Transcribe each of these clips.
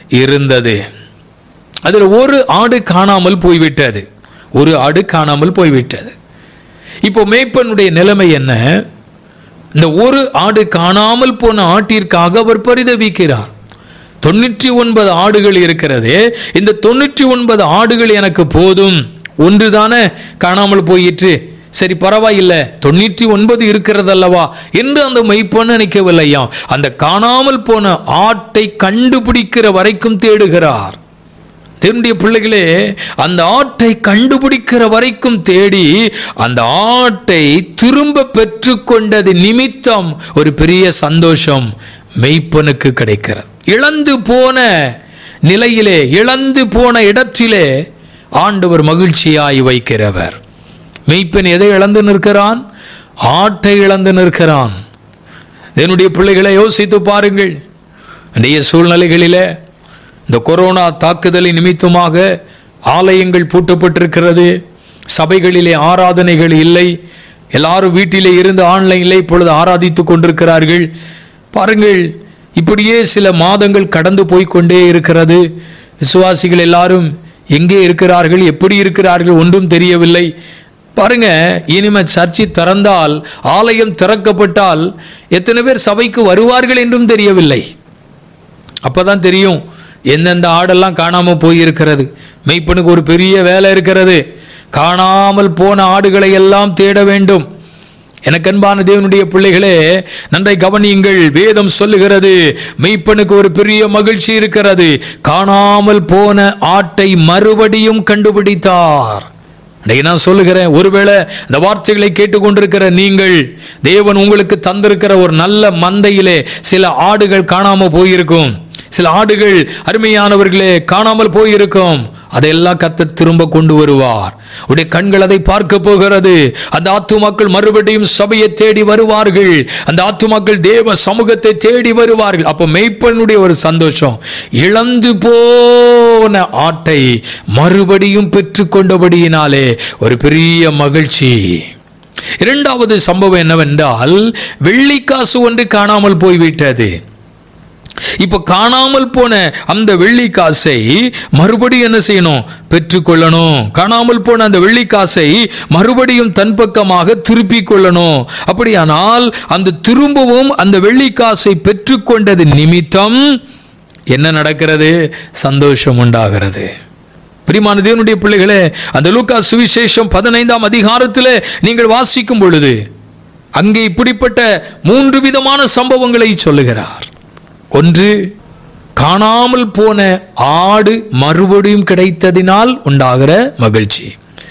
இருந்தது அதில் ஒரு ஆடு காணாமல் போய்விட்டது ஒரு ஆடு காணாமல் போய்விட்டது இப்போ மேய்ப்பனுடைய நிலைமை என்ன இந்த ஒரு ஆடு காணாமல் போன ஆட்டிற்காக அவர் பரிதவிக்கிறார் தொண்ணூற்றி ஒன்பது ஆடுகள் இருக்கிறது இந்த தொண்ணூற்றி ஒன்பது ஆடுகள் எனக்கு போதும் ஒன்று தானே காணாமல் போயிற்று சரி பரவாயில்லை தொண்ணூற்றி ஒன்பது இருக்கிறதல்லவா என்று அந்த மெய்ப்பன் நினைக்கவில்லையா அந்த காணாமல் போன ஆட்டை கண்டுபிடிக்கிற வரைக்கும் தேடுகிறார் தேவனுடைய பிள்ளைகளே அந்த ஆட்டை கண்டுபிடிக்கிற வரைக்கும் தேடி அந்த ஆட்டை திரும்ப பெற்றுக்கொண்டது நிமித்தம் ஒரு பெரிய சந்தோஷம் மெய்ப்பனுக்கு கிடைக்கிறது இழந்து போன நிலையிலே இழந்து போன இடத்திலே ஆண்டவர் மகிழ்ச்சியாய் வைக்கிறவர் மெய்ப்பன் எதை இழந்து நிற்கிறான் ஆட்டை இழந்து நிற்கிறான் என்னுடைய பிள்ளைகளை யோசித்து பாருங்கள் இன்றைய சூழ்நிலைகளிலே இந்த கொரோனா தாக்குதலின் நிமித்தமாக ஆலயங்கள் பூட்டப்பட்டிருக்கிறது சபைகளிலே ஆராதனைகள் இல்லை எல்லாரும் வீட்டிலே இருந்து ஆன்லைனிலே இப்பொழுது ஆராதித்துக் கொண்டிருக்கிறார்கள் பாருங்கள் இப்படியே சில மாதங்கள் கடந்து போய் கொண்டே இருக்கிறது விசுவாசிகள் எல்லாரும் எங்கே இருக்கிறார்கள் எப்படி இருக்கிறார்கள் ஒன்றும் தெரியவில்லை பாருங்க இனிமே சர்ச்சை திறந்தால் ஆலயம் திறக்கப்பட்டால் எத்தனை பேர் சபைக்கு வருவார்கள் என்றும் தெரியவில்லை அப்பதான் தெரியும் எந்தெந்த ஆடெல்லாம் காணாம போயிருக்கிறது மெய்ப்பனுக்கு ஒரு பெரிய வேலை இருக்கிறது காணாமல் போன ஆடுகளை எல்லாம் தேட வேண்டும் எனக்கு அன்பான தேவனுடைய பிள்ளைகளே நன்றை கவனியுங்கள் வேதம் சொல்லுகிறது மெய்ப்பனுக்கு ஒரு பெரிய மகிழ்ச்சி இருக்கிறது காணாமல் போன ஆட்டை மறுபடியும் கண்டுபிடித்தார் இன்னைக்கு நான் சொல்லுகிறேன் ஒருவேளை இந்த வார்த்தைகளை கேட்டுக்கொண்டிருக்கிற நீங்கள் தேவன் உங்களுக்கு தந்திருக்கிற ஒரு நல்ல மந்தையிலே சில ஆடுகள் காணாம போயிருக்கும் சில ஆடுகள் அருமையானவர்களே காணாமல் போயிருக்கும் அதையெல்லாம் கத்த திரும்ப கொண்டு வருவார் உடைய கண்கள் அதை பார்க்க போகிறது அந்த ஆத்துமாக்கள் மறுபடியும் சபையை தேடி வருவார்கள் அந்த ஆத்துமாக்கள் தேவ சமூகத்தை தேடி வருவார்கள் அப்ப மெய்ப்பனுடைய ஒரு சந்தோஷம் இழந்து போன ஆட்டை மறுபடியும் பெற்றுக்கொண்டபடியினாலே ஒரு பெரிய மகிழ்ச்சி இரண்டாவது சம்பவம் என்னவென்றால் வெள்ளிக்காசு ஒன்று காணாமல் போய்விட்டது இப்ப காணாமல் போன அந்த வெள்ளி காசை மறுபடியும் என்ன செய்யணும் பெற்றுக்கொள்ளணும் காணாமல் போன அந்த வெள்ளி காசை மறுபடியும் தன் பக்கமாக திருப்பிக் கொள்ளணும் அப்படியானால் அந்த திரும்பவும் அந்த வெள்ளி காசை பெற்றுக்கொண்டது நிமித்தம் என்ன நடக்கிறது சந்தோஷம் உண்டாகிறது பிரிமான தேவனுடைய பிள்ளைகளே அந்த லூக்கா சுவிசேஷம் பதினைந்தாம் அதிகாரத்தில் நீங்கள் வாசிக்கும் பொழுது அங்கே இப்படிப்பட்ட மூன்று விதமான சம்பவங்களை சொல்லுகிறார் ஒன்று காணாமல் போன ஆடு மறுபடியும் கிடைத்ததினால் உண்டாகிற மகிழ்ச்சி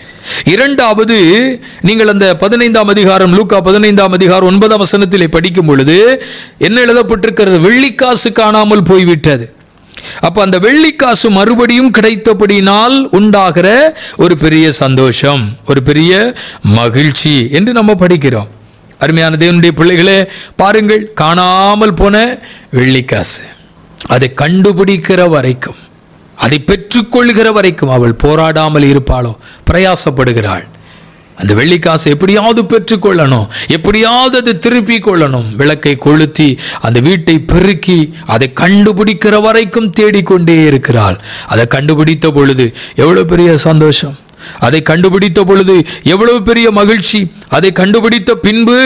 இரண்டாவது நீங்கள் அந்த பதினைந்தாம் அதிகாரம் லூக்கா பதினைந்தாம் அதிகாரம் ஒன்பதாம் வசனத்திலே படிக்கும் பொழுது என்ன எழுதப்பட்டிருக்கிறது வெள்ளிக்காசு காணாமல் போய்விட்டது அப்ப அந்த வெள்ளிக்காசு மறுபடியும் கிடைத்தபடினால் உண்டாகிற ஒரு பெரிய சந்தோஷம் ஒரு பெரிய மகிழ்ச்சி என்று நம்ம படிக்கிறோம் அருமையான தேவனுடைய பிள்ளைகளே பாருங்கள் காணாமல் போன வெள்ளிக்காசு அதை கண்டுபிடிக்கிற வரைக்கும் அதை பெற்றுக்கொள்கிற வரைக்கும் அவள் போராடாமல் இருப்பாளோ பிரயாசப்படுகிறாள் அந்த வெள்ளிக்காசை எப்படியாவது பெற்றுக்கொள்ளணும் எப்படியாவது அதை திருப்பி கொள்ளணும் விளக்கை கொளுத்தி அந்த வீட்டை பெருக்கி அதை கண்டுபிடிக்கிற வரைக்கும் தேடிக்கொண்டே இருக்கிறாள் அதை கண்டுபிடித்த பொழுது எவ்வளவு பெரிய சந்தோஷம் அதை கண்டுபிடித்த பொழுது எவ்வளவு பெரிய மகிழ்ச்சி அதை கண்டுபிடித்த பின்பு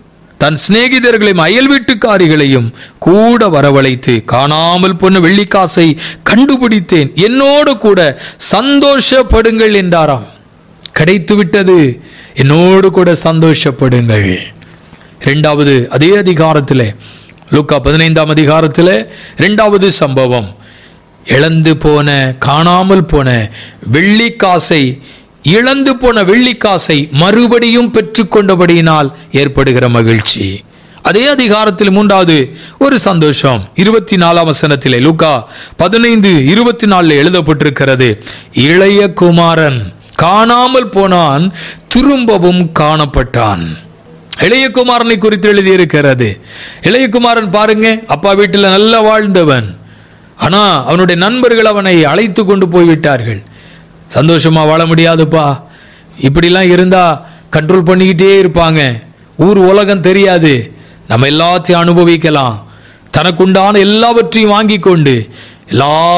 தன் சிநேகிதர்களையும் அயல் வீட்டுக்காரிகளையும் கூட வரவழைத்து காணாமல் போன வெள்ளிக்காசை கண்டுபிடித்தேன் என்னோடு கூட சந்தோஷப்படுங்கள் என்றாராம் கிடைத்து விட்டது என்னோடு கூட சந்தோஷப்படுங்கள் இரண்டாவது அதே அதிகாரத்திலே லூக்கா பதினைந்தாம் அதிகாரத்திலே இரண்டாவது சம்பவம் இழந்து போன காணாமல் போன வெள்ளிக்காசை இழந்து போன வெள்ளிக்காசை மறுபடியும் பெற்றுக்கொண்டபடியினால் ஏற்படுகிற மகிழ்ச்சி அதே அதிகாரத்தில் மூன்றாவது ஒரு சந்தோஷம் இருபத்தி நாலாம் வசனத்திலே லூக்கா பதினைந்து இருபத்தி நாலுல எழுதப்பட்டிருக்கிறது இளைய குமாரன் காணாமல் போனான் திரும்பவும் காணப்பட்டான் இளையகுமாரனை குறித்து எழுதியிருக்கிறது இளையகுமாரன் பாருங்க அப்பா வீட்டில் நல்லா வாழ்ந்தவன் ஆனா அவனுடைய நண்பர்கள் அவனை அழைத்து கொண்டு போய்விட்டார்கள் சந்தோஷமா வாழ முடியாதுப்பா இப்படிலாம் இருந்தா கண்ட்ரோல் பண்ணிக்கிட்டே இருப்பாங்க ஊர் உலகம் தெரியாது நம்ம எல்லாத்தையும் அனுபவிக்கலாம் தனக்குண்டான எல்லாவற்றையும் வாங்கி கொண்டு எல்லா